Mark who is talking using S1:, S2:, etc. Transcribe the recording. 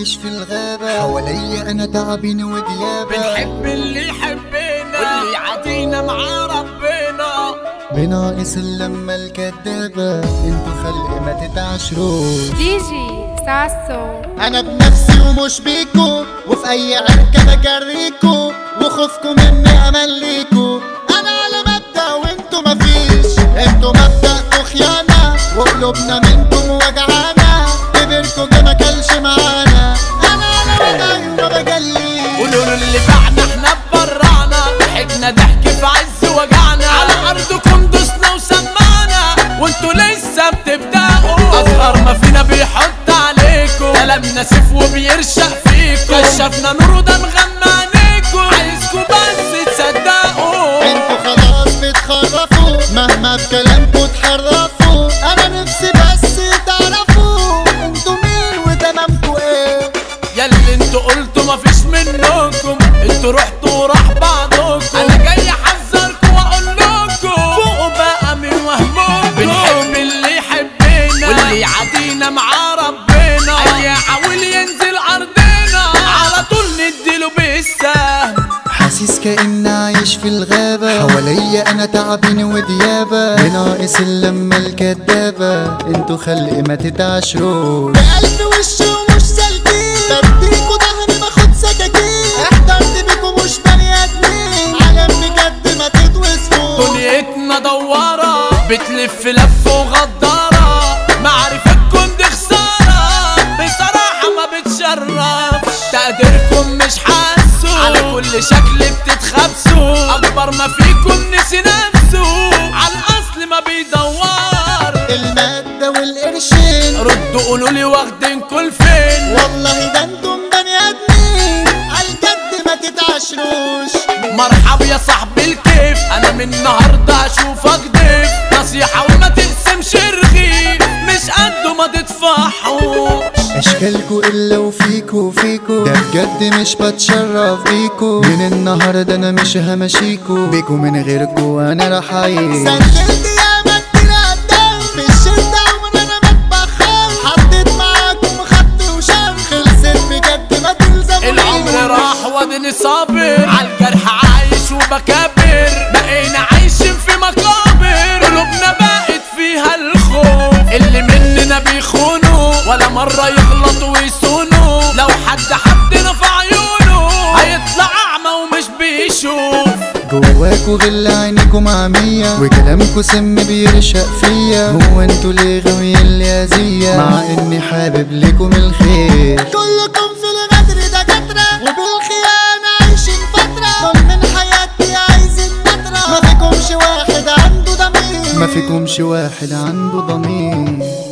S1: عايش في الغابة حواليا انا تعبين وديابة
S2: بنحب اللي يحبنا واللي يعادينا مع ربنا
S1: بناقص اللمة الكدابة انتوا خلق ما تتعشروش
S3: جيجي ساسو
S1: انا بنفسي ومش بيكو وفي اي عركة بجريكو وخوفكم مني امليكو انا على مبدأ وانتوا مفيش انتوا مبدأكوا خيانة وقلوبنا منكم وجعانة كبركوا جه ما كلش معانا انا على مبدأ وما بجليش
S2: قولوا له اللي بعنا احنا برانا ضحكنا ضحك في عز وجعنا على ارضكم دوسنا وسمعنا وانتوا لسه بتبدأوا اصغر ما فينا بيحط عليكم كلامنا سيف وبيرشق فيكم كشفنا نور وده مغمى عينيكم عايزكم بس تصدقوا
S1: انتوا خلاص بتخرفوا مهما بكلامكوا تحرفوا انا نفسي بس تعرفوا انتوا مين وتمامكوا ايه
S2: ياللي انتوا قلتوا مفيش منكم انتوا رحتوا وراح بعضكم انا جاي احذركم واقول لكم فوقوا بقى من وهمكم بنحب اللي يحبنا واللي يعادينا مع ربنا اي يحاول ينزل ارضنا على طول نديله بالسهم
S1: حاسس كأني عايش في الغابة حواليا أنا تعبين وديابة بناقص اللمة الكدابة انتوا خلق ما تتعشروش بقلب وش ومش سالكين بديكوا ظهري باخد سكاكين احترت بيكوا مش بني آدمين عالم بجد ما تتوصفوش
S2: دنيتنا دوارة بتلف لف وغدارة معرفتكم دي خسارة بصراحة ما بتشرفش تقديركم مش حاسه على كل شكل بتتخبسوا أكبر ما فيكم نسي نفسه على الأصل ما بيدور
S1: المادة والقرشين
S2: ردوا قولوا لي واخدين كل فين
S1: والله ده انتم بني آدمين عالجد ما تتعشروش
S2: مرحب يا صاحبي الكيف انا من النهارده اشوفك ضيف نصيحه وما تقسمش رغيف مش قده ما تدفعوش
S1: اشكالكو الا وفيكو فيكو ده بجد مش بتشرف بيكو من النهارده انا مش همشيكو بيكو من غيركو انا راح اعيش سجلت يا مدينة قدام في الشدة عمر انا ما اتبخر حطيت معاكم خط وشام خلصت بجد ما تلزمونيش
S2: العمر راح وادني صابر عالجرح عايش وبكابر بقينا عايشين في مقابر قلوبنا بقت فيها الخوف اللي مننا بيخونوا ولا مرة يغلطوا ويسونوا لو حد حدنا في عيونه هيطلع أعمى ومش بيشوف
S1: جواكوا غل عينيكم عمية وكلامكوا سم بيرشق فيا هو انتوا ليه غاويين ليازية مع اني حابب لكم الخير كلكم في الغدر دكاترة وبالخيانة عايشين فترة طول من حياتي عايزين نترة ما فيكمش واحد عنده ضمير ما فيكمش واحد عنده ضمير